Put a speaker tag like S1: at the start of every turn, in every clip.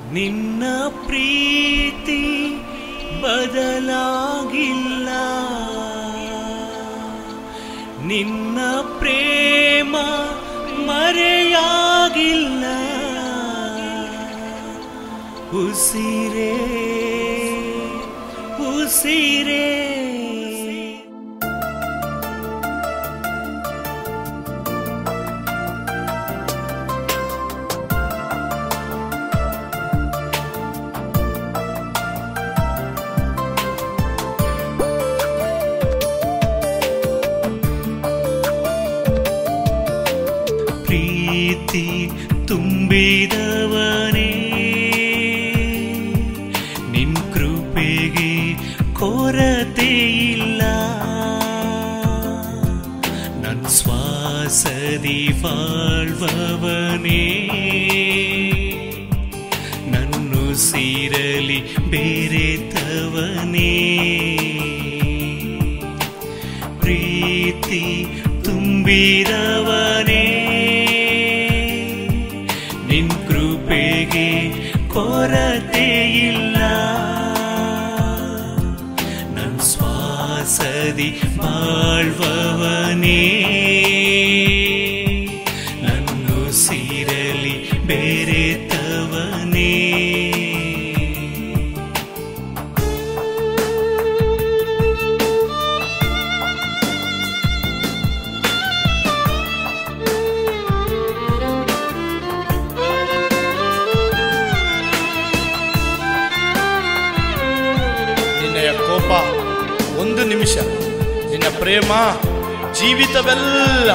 S1: ನಿನ್ನ ಪ್ರೀತಿ ಬದಲಾಗಿಲ್ಲ ನಿನ್ನ ಪ್ರೇಮ ಮರೆಯಾಗಿಲ್ಲ ಉಸಿರೇ ಉಸಿರೇ ಪ್ರೀತಿ ತುಂಬಿದವನೇ ನಿನ್ ಕೃಪೆಗೆ ಕೊರತೆ ಇಲ್ಲ ನನ್ ಶ್ವಾಸದಿ ಬಾಳ್ವವನೇ ನನ್ನು ಸೀರಲಿ ಬೇರೆತವನೇ ಪ್ರೀತಿ ತುಂಬಿದವನೇ ನಿನ್ ಕೃಪೆಗೆ ಕೊರತೆ ಇಲ್ಲ ನನ್ ಶ್ವಾಸದಿ ಬಾಳ್ವವನೇ ನನ್ನು ಸೀರಲಿ ಬೇರೆತವನೇ
S2: ನಿನ್ನಯ ಕೋಪ ಒಂದು ನಿಮಿಷ ನಿನ್ನ ಪ್ರೇಮ ಜೀವಿತವೆಲ್ಲ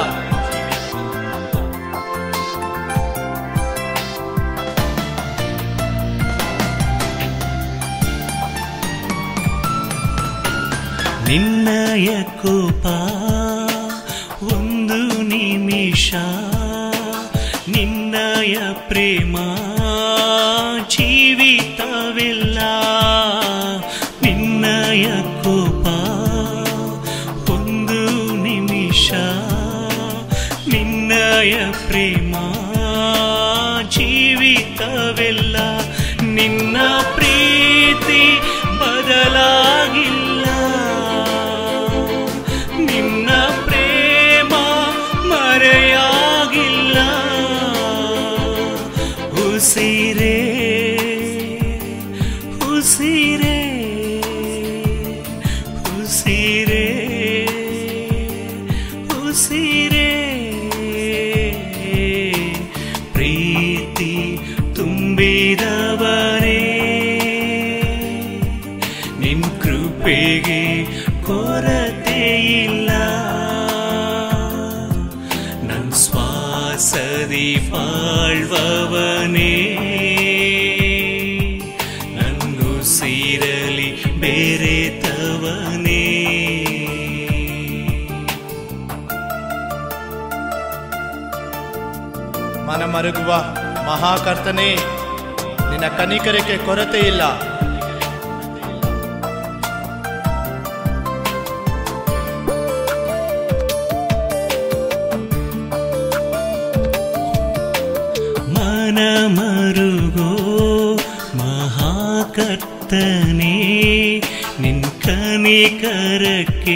S1: ನಿನ್ನಯ ಕೋಪ ಒಂದು ನಿಮಿಷ ನಿನ್ನಯ ಪ್ರೇಮ ಜೀವಿತವಿಲ್ಲ ನಿನ್ನಯ ಕೋಪ ಒಂದು ನಿಮಿಷ ನಿನ್ನಯ ಪ್ರೇಮ ಜೀವಿತವಿಲ್ಲ ನಿನ್ನ ಪ್ರೀತಿ ಬದಲಾಗಿಲ್ಲ ನಿನ್ನ ಪ್ರೇಮ ಮರೆಯಾಗಿಲ್ಲ ಉಸಿರೇ ಉಸಿರೇ ಉಸಿರೇ ಉಸಿರೇ ಪ್ರೀತಿ ತುಂಬಿದವರೇ ನಿನ್ ಕೃಪೆಗೆ ಕೊರತೆ ಇಲ್ಲ ನನ್ ಶ್ವಾಸದಿ ಬಾಳ್ವವನೇ ನನ್ನು ಸೀರಲಿ ಬೇರೆತವನೇ
S2: ಮನಮರುಗುವ ಮಹಾಕರ್ತನೆ ನಿನ್ನ ಕನಿಕರಿಕೆ ಕೊರತೆ ಇಲ್ಲ
S1: ಮನ ಮರುಗೋ ಮಹಾಕರ್ತನೆ ನಿನ್ ಕನಿಕರಕ್ಕೆ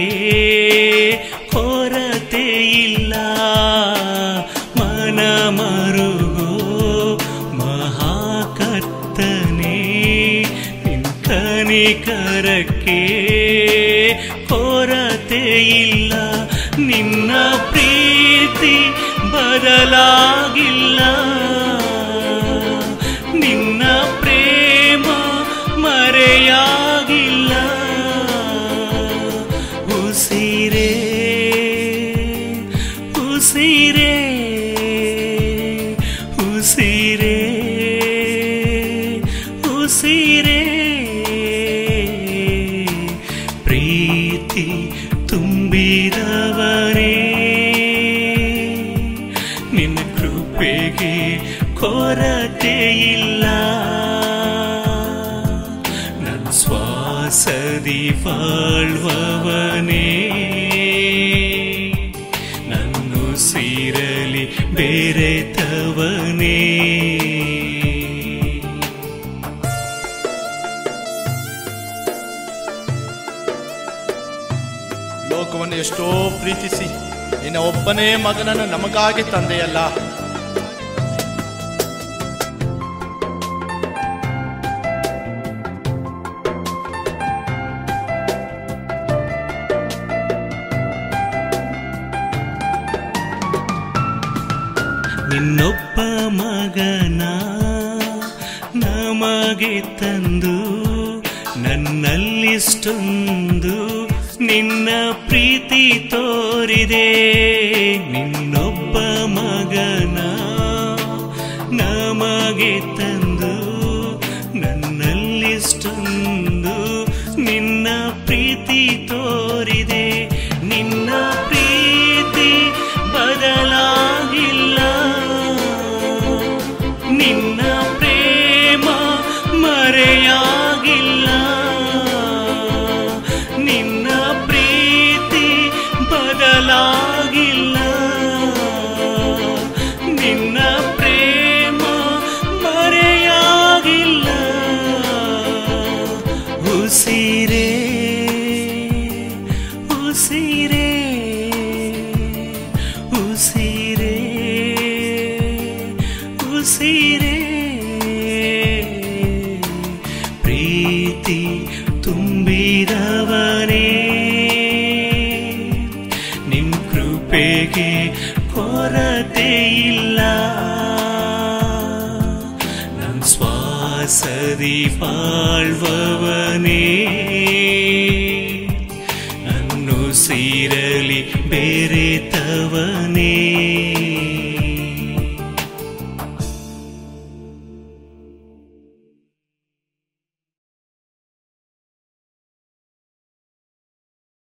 S1: ಕೊರತೆ ಇಲ್ಲ ಮನ ಮರುಗೋ ಮಹಾಕರ್ತನೆ ನಿನ್ ಕನಿಕರಕ್ಕೆ ಕೊರತೆ ಇಲ್ಲ ನಿನ್ನ ಪ್ರೀತಿ ಬದಲಾಗಿಲ್ಲ ನಿನ್ನ ಪ್ರೇಮ ಮರೆಯಾಗಿಲ್ಲ ಉಸಿರೇ ಉಸಿರೇ ಉಸಿರೇ ಉಸಿರೇ ಪ್ರೀತಿ ತುಂಬಿದವರೇ ನಿನ್ನ ಕೃಪೆಗೆ ಕೊರತೆ ಇಲ್ಲ ನನ್ನ ಶ್ವಾಸದಿ ಬಾಳ್ವವನೇ ನನ್ನು ಸೀರಲಿ ಬೇರೆತವನೇ
S2: ಲೋಕವನ್ನು ಎಷ್ಟೋ ಪ್ರೀತಿಸಿ ನಿನ್ನ ಒಬ್ಬನೇ ಮಗನನ್ನು ನಮಗಾಗಿ ತಂದೆಯಲ್ಲ
S1: ನಿನ್ನೊಬ್ಬ ಮಗನ ನಮಗೆ ತಂದು ನನ್ನಲ್ಲಿಷ್ಟೊಂದು ನಿನ್ನ ಪ್ರೀತಿ ತೋರಿದೆ ನಿನ್ನೊಬ್ಬ ಮಗನ ನಮಗೆ ತಂದು ನನ್ನಲ್ಲಿಷ್ಟೊಂದು ನಿನ್ನ ಪ್ರೀತಿ ತೋರಿದೆ ನಿನ್ನ ಪ್ರೀತಿ ಬದಲಾಗಿಲ್ಲ ನಿನ್ನ ಪ್ರೇಮ ಮರೆಯಾಗಿಲ್ಲ ನಿನ್ನ ಪ್ರೀತಿ ಬದಲಾಗಿಲ್ಲ ನಿನ್ನ ಪ್ರೇಮ ಮರೆಯಾಗಿಲ್ಲ ಉಸಿರೇ ಉಸಿರೇ ಉಸಿರೇ ಉಸಿರೇ ಪ್ರೀತಿ ತುಂಬಿದವನೇ ನಿನ್ ಕೃಪೆಗೆ ಕೊರತೆ ಇಲ್ಲ ನನ್ ಶ್ವಾಸದಿ ಬಾಳ್ವವನೇ